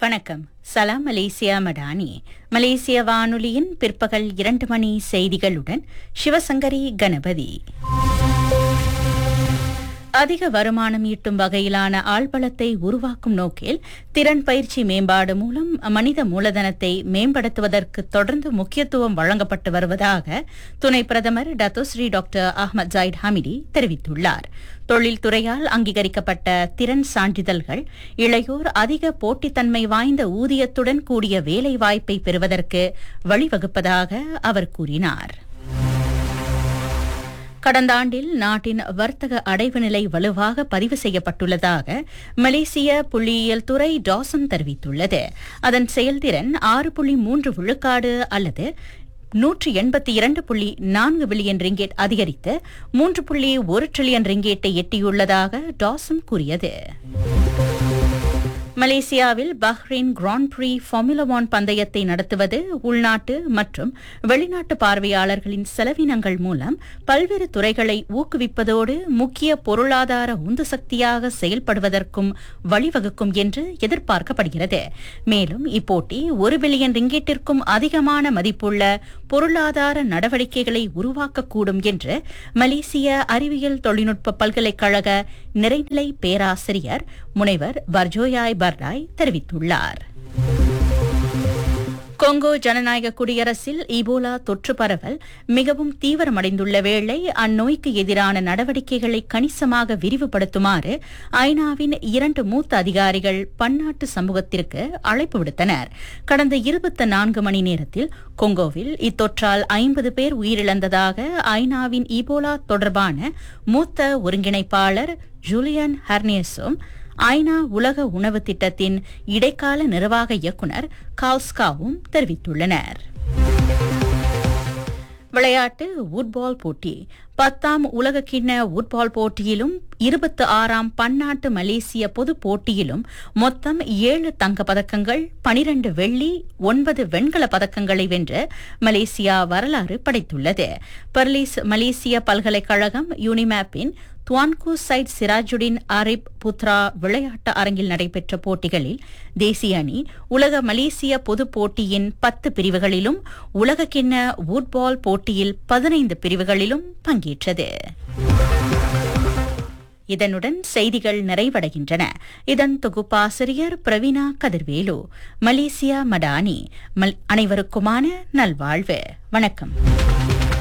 வணக்கம் சலாம் மலேசியா மடானி மலேசிய வானொலியின் பிற்பகல் இரண்டு மணி செய்திகளுடன் சிவசங்கரி கணபதி அதிக வருமானம் ஈட்டும் வகையிலான ஆள்பலத்தை உருவாக்கும் நோக்கில் திறன் பயிற்சி மேம்பாடு மூலம் மனித மூலதனத்தை மேம்படுத்துவதற்கு தொடர்ந்து முக்கியத்துவம் வழங்கப்பட்டு வருவதாக துணை பிரதமர் Datuk Seri doctor Ahmad Zahid Hamidi தெரிவித்துள்ளார் தொழில்துறையால் அங்கீகரிக்கப்பட்ட திறன் சான்றிதழ்கள் இளையோர் அதிக போட்டித்தன்மை வாய்ந்த ஊதியத்துடன் கூடிய வேலைவாய்ப்பை பெறுவதற்கு வழிவகுப்பதாக அவர் கூறினார் கடந்த ஆண்டில் நாட்டின் வர்த்தக அடைவு நிலை வலுவாக பதிவு செய்யப்பட்டுள்ளதாக மலேசிய புள்ளியியல் துறை டாசன் தெரிவித்துள்ளது அதன் செயல்திறன் ஆறு புள்ளி மூன்று விழுக்காடு அல்லது நூற்றி எண்பத்தி இரண்டு புள்ளி நான்கு பில்லியன் ரிங்கெட் அதிகரித்து மூன்று புள்ளி ஒரு டிரில்லியன் ரிங்கெட்டை எட்டியுள்ளதாக டாசன் கூறியது மலேசியாவில் Bahrain Grand Prix Formula One பந்தயத்தை நடத்துவது உள்நாட்டு மற்றும் வெளிநாட்டு பார்வையாளர்களின் செலவினங்கள் மூலம் பல்வேறு துறைகளை ஊக்குவிப்பதோடு முக்கிய பொருளாதார உந்து சக்தியாக செயல்படுவதற்கும் வழிவகுக்கும் என்று எதிர்பார்க்கப்படுகிறது மேலும் இப்போட்டி ஒரு பில்லியன் ரிங்கெட்டிற்கும் அதிகமான மதிப்புள்ள பொருளாதார நடவடிக்கைகளை உருவாக்கக்கூடும் என்று மலேசிய அறிவியல் தொழில்நுட்ப பல்கலைக்கழக நிறைநிலை பேராசிரியர் முனைவர் பர்ஜோயாய் பர்டாய் தெரிவித்துள்ளார் கொங்கோ ஜனநாயக குடியரசில் இபோலா தொற்று பரவல் மிகவும் தீவிரமடைந்துள்ள வேளை அந்நோய்க்கு எதிரான நடவடிக்கைகளை கணிசமாக விரிவுபடுத்துமாறு ஐநாவின் இரண்டு மூத்த அதிகாரிகள் பன்னாட்டு சமூகத்திற்கு அழைப்பு விடுத்தனர் கடந்த இருபத்தி நான்கு மணி நேரத்தில் கொங்கோவில் இத்தொற்றால் ஐம்பது பேர் உயிரிழந்ததாக ஐநாவின் இபோலா தொடர்பான மூத்த ஒருங்கிணைப்பாளர் ஜூலியன் ஹர்னியஸும் ஐநா உலக உணவு திட்டத்தின் இடைக்கால நிர்வாக இயக்குநர் கால்ஸ்காவும் தெரிவித்துள்ளனர் விளையாட்டு உட்பால் போட்டி பத்தாம் உலகக்கிண்ண உட்பால் போட்டியிலும் இருபத்தி ஆறாம் பன்னாட்டு மலேசிய பொது போட்டியிலும் மொத்தம் ஏழு தங்க பதக்கங்கள் பனிரண்டு வெள்ளி ஒன்பது வெண்கல பதக்கங்களை வென்று மலேசியா வரலாறு படைத்துள்ளது பர்லீஸ் மலேசிய பல்கலைக்கழகம் யூனிமேப்பின் Tuanku Syed Sirajuddin Arif Putra விளையாட்டு அரங்கில் நடைபெற்ற போட்டிகளில் தேசிய அணி உலக மலேசிய பொது போட்டியின் பத்து பிரிவுகளிலும் உலகக்கிண்ண வுட்பால் போட்டியில் பதினைந்து பிரிவுகளிலும் பங்கேற்றது இதனுடன் செய்திகள் நிறைவடைகின்றன இதன் தொகுப்பாசிரியர் பிரவீனா கதிர்வேலு மலேசியா மடானி அனைவருக்குமான நல்வாழ்வு வணக்கம்